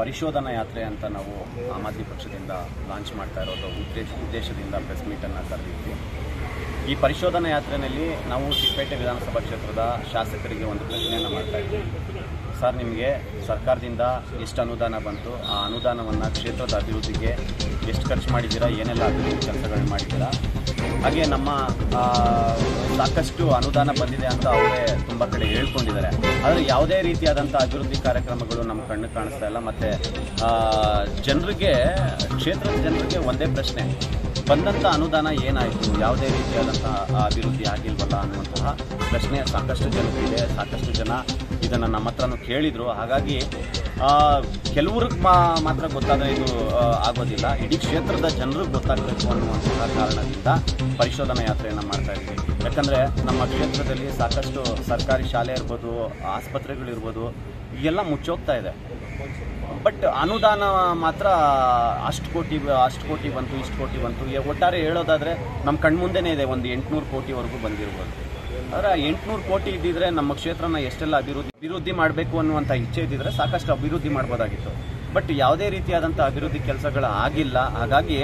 ಪರಿಶೋಧನಾ ಯಾತ್ರೆ ಅಂತ ನಾವು ಆಮ್ ಆದ್ಮಿ ಪಕ್ಷದಿಂದ ಲಾಂಚ್ ಮಾಡ್ತಾ ಇರೋದು ಉದ್ದೇಶ ಉದ್ದೇಶದಿಂದ ಪ್ರೆಸ್ ಮೀಟನ್ನು ಕರೆದಿದ್ವಿ ಈ ಪರಿಶೋಧನಾ ಯಾತ್ರೆಯಲ್ಲಿ ನಾವು ಚಿಕ್ಕಪೇಟೆ ವಿಧಾನಸಭಾ ಕ್ಷೇತ್ರದ ಶಾಸಕರಿಗೆ ಒಂದು ಪ್ರಶ್ನೆಯನ್ನು ಮಾಡ್ತಾ ಇದ್ವಿ ಸರ್ ನಿಮಗೆ ಸರ್ಕಾರದಿಂದ ಎಷ್ಟು ಅನುದಾನ ಬಂತು ಆ ಅನುದಾನವನ್ನು ಕ್ಷೇತ್ರದ ಅಭಿವೃದ್ಧಿಗೆ ಎಷ್ಟು ಖರ್ಚು ಮಾಡಿದ್ದೀರಾ ಏನೆಲ್ಲ ಅಭಿವೃದ್ಧಿ ಕೆಲಸಗಳನ್ನ ಮಾಡಿದ್ದೀರಾ ಹಾಗೆ ನಮ್ಮ ಆ, ಸಾಕಷ್ಟು ಅನುದಾನ ಬಂದಿದೆ ಅಂತ ಅವರೇ ತುಂಬ ಕಡೆ ಹೇಳ್ಕೊಂಡಿದ್ದಾರೆ ಆದರೆ ಯಾವುದೇ ರೀತಿಯಾದಂಥ ಅಭಿವೃದ್ಧಿ ಕಾರ್ಯಕ್ರಮಗಳು ನಮ್ಮ ಕಣ್ಣು ಕಾಣಿಸ್ತಾ ಇಲ್ಲ ಮತ್ತು ಜನರಿಗೆ ಕ್ಷೇತ್ರದ ಜನರಿಗೆ ಒಂದೇ ಪ್ರಶ್ನೆ ಬಂದಂಥ ಅನುದಾನ ಏನಾಯಿತು ಯಾವುದೇ ರೀತಿಯಾದಂತಹ ಅಭಿವೃದ್ಧಿ ಆಗಿಲ್ವಲ್ಲ ಅನ್ನುವಂತಹ ಪ್ರಶ್ನೆ ಸಾಕಷ್ಟು ಜನರಿಗಿದೆ ಸಾಕಷ್ಟು ಜನ ಇದನ್ನು ನಮ್ಮ ಹತ್ರನೂ ಕೇಳಿದರು ಹಾಗಾಗಿ ಆ, ಕೆಲವ್ರಿಗೆ ಮಾ ಮಾತ್ರ ಗೊತ್ತಾದರೆ ಇದು ಆ, ಆಗೋದಿಲ್ಲ ಇಡೀ ಕ್ಷೇತ್ರದ ಜನರಿಗೆ ಗೊತ್ತಾಗಬೇಕು ಅನ್ನುವಂತಹ ಕಾರಣದಿಂದ ಪರಿಶೋಧನಾ ಯಾತ್ರೆಯನ್ನು ಮಾಡ್ತಾ ಇದ್ವಿ ಯಾಕಂದರೆ ನಮ್ಮ ಕ್ಷೇತ್ರದಲ್ಲಿ ಸಾಕಷ್ಟು ಸರ್ಕಾರಿ ಶಾಲೆ ಇರ್ಬೋದು ಆಸ್ಪತ್ರೆಗಳಿರ್ಬೋದು ಎಲ್ಲ ಮುಚ್ಚೋಗ್ತಾ ಇದೆ ಬಟ್ ಅನುದಾನ ಮಾತ್ರ ಅಷ್ಟು ಕೋಟಿ ಅಷ್ಟು ಕೋಟಿ ಬಂತು ಇಷ್ಟು ಕೋಟಿ ಬಂತು ಈ ಒಟ್ಟಾರೆ ಹೇಳೋದಾದರೆ ನಮ್ಮ ಕಣ್ಮುಂದೆನೇ ಇದೆ ಒಂದು ಎಂಟುನೂರು ಕೋಟಿವರೆಗೂ ಬಂದಿರ್ಬೋದು ಆದರೆ ಎಂಟುನೂರು ಕೋಟಿ ಇದ್ದಿದ್ರೆ ನಮ್ಮ ಕ್ಷೇತ್ರನ ಎಷ್ಟೆಲ್ಲ ಅಭಿವೃದ್ಧಿ ಅಭಿವೃದ್ಧಿ ಮಾಡಬೇಕು ಅನ್ನುವಂಥ ಇಚ್ಛೆ ಇದ್ದಿದ್ರೆ ಸಾಕಷ್ಟು ಅಭಿವೃದ್ಧಿ ಮಾಡ್ಬೋದಾಗಿತ್ತು ಬಟ್ ಯಾವುದೇ ರೀತಿಯಾದಂಥ ಅಭಿವೃದ್ಧಿ ಕೆಲಸಗಳು ಆಗಿಲ್ಲ ಹಾಗಾಗಿ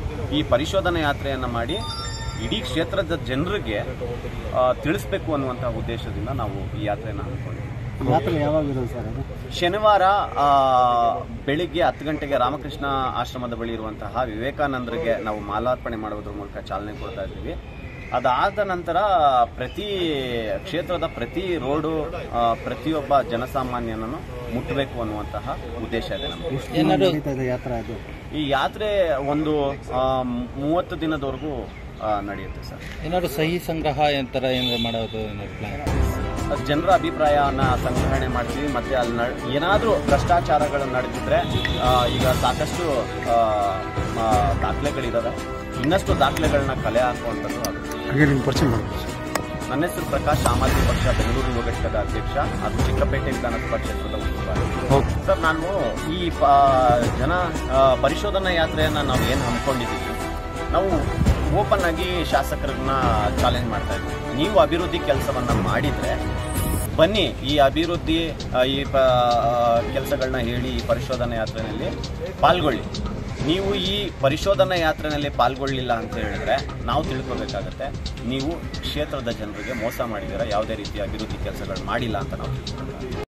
ಈ ಪರಿಶೋಧನಾ ಯಾತ್ರೆಯನ್ನು ಮಾಡಿ ಇಡೀ ಕ್ಷೇತ್ರದ ಜನರಿಗೆ ಆ, ತಿಳಿಸ್ಬೇಕು ಅನ್ನುವಂಥ ಉದ್ದೇಶದಿಂದ ನಾವು ಈ ಯಾತ್ರೆಯನ್ನು ಹಮ್ಮಿಕೊಂಡಿದ್ದೀವಿ ಯಾತ್ರೆ ಯಾವಾಗ ಇರೋದು ಸರ್ ಅದು ಶನಿವಾರ ಆ, ಬೆಳಿಗ್ಗೆ ಹತ್ತು ಗಂಟೆಗೆ ರಾಮಕೃಷ್ಣ ಆಶ್ರಮದ ಬಳಿ ಇರುವಂತಹ ವಿವೇಕಾನಂದರಿಗೆ ನಾವು ಮಾಲಾರ್ಪಣೆ ಮಾಡೋದ್ರ ಮೂಲಕ ಚಾಲನೆ ಕೊಡ್ತಾ ಇದ್ದೀವಿ ಅದಾದ ನಂತರ ಪ್ರತಿ ಕ್ಷೇತ್ರದ ಪ್ರತಿ ರೋಡು ಆ, ಪ್ರತಿಯೊಬ್ಬ ಜನಸಾಮಾನ್ಯನನ್ನು ಮುಟ್ಟಬೇಕು ಅನ್ನುವಂತಹ ಉದ್ದೇಶ ಇದೆ ನಮಗೆ ಎಷ್ಟು ದಿನ ನಡೀತಾ ಇದೆ ಯಾತ್ರೆ ಅದು ಈ ಯಾತ್ರೆ ಒಂದು ಆ, ಮೂವತ್ತು ದಿನದವರೆಗೂ ಆ, ನಡೆಯುತ್ತೆ ಸರ್ ಏನಾದ್ರು ಸಹಿ ಸಂಗ್ರಹ ಎಂತರ ಏನಾದ್ರು ಮಾಡೋದು ಏನಾದ್ರು ಪ್ಲಾನ್ ಜನರ ಅಭಿಪ್ರಾಯನ ಸಂಗ್ರಹಣೆ ಮಾಡ್ತೀವಿ ಮತ್ತೆ ಅಲ್ಲಿ ನ ಏನಾದರೂ ಭ್ರಷ್ಟಾಚಾರಗಳು ನಡೆದಿದ್ರೆ ಆ, ಈಗ ಸಾಕಷ್ಟು ಆ, ಆ, ದಾಖಲೆಗಳಿದಾವೆ ಇನ್ನಷ್ಟು ದಾಖಲೆಗಳನ್ನ ಕಲೆ ಹಾಕುವಂಥದ್ದು ಆಗುತ್ತೆ ಹಾಗೆ ನಿಮ್ಮ ಪರಿಚಯ ಮಾಡ್ಬೋದು ನನ್ನ ಹೆಸರು ಪ್ರಕಾಶ್ ಆಮ್ ಆದ್ಮಿ ಪಕ್ಷ ಬೆಂಗಳೂರು ಯುವ ಘಟಕದ ಅಧ್ಯಕ್ಷ ಅದು ಚಿಕ್ಕಪೇಟೆ ವಿಧಾನಸಭಾ ಕ್ಷೇತ್ರದ ಉಸ್ತುವಾರಿ ಓಕೆ ಸರ್ ನಾನು ಈ ಪ- ಜನ ಆ, ಪರಿಶೋಧನಾ ಯಾತ್ರೆಯನ್ನು ನಾವು ಏನು ಹಮ್ಮಿಕೊಂಡಿದ್ದೀವಿ ನಾವು ಓಪನ್ ಆಗಿ ಶಾಸಕರನ್ನ ಚಾಲೆಂಜ್ ಮಾಡ್ತಾ ಇದ್ವಿ ನೀವು ಅಭಿವೃದ್ಧಿ ಕೆಲಸವನ್ನು ಮಾಡಿದರೆ ಬನ್ನಿ ಈ ಅಭಿವೃದ್ಧಿ ಆ, ಈ ಪ ಕೆಲಸಗಳನ್ನ ಹೇಳಿ ಈ ಪರಿಶೋಧನಾ ಯಾತ್ರೆಯಲ್ಲಿ ಪಾಲ್ಗೊಳ್ಳಿ ನೀವು ಈ ಪರಿಶೋಧನಾ ಯಾತ್ರೆಯಲ್ಲಿ ಪಾಲ್ಗೊಳ್ಳಿಲ್ಲ ಅಂತ ಹೇಳಿದ್ರೆ ನಾವು ತಿಳ್ಕೊಬೇಕಾಗತ್ತೆ ನೀವು ಕ್ಷೇತ್ರದ ಜನರಿಗೆ ಮೋಸ ಮಾಡಿದ್ದೀರಾ ಯಾವುದೇ ರೀತಿಯ ಅಭಿವೃದ್ಧಿ ಕೆಲಸಗಳು ಮಾಡಿಲ್ಲ ಅಂತ ನಾವು ತಿಳ್ಕೊಳ್ಬೇಕು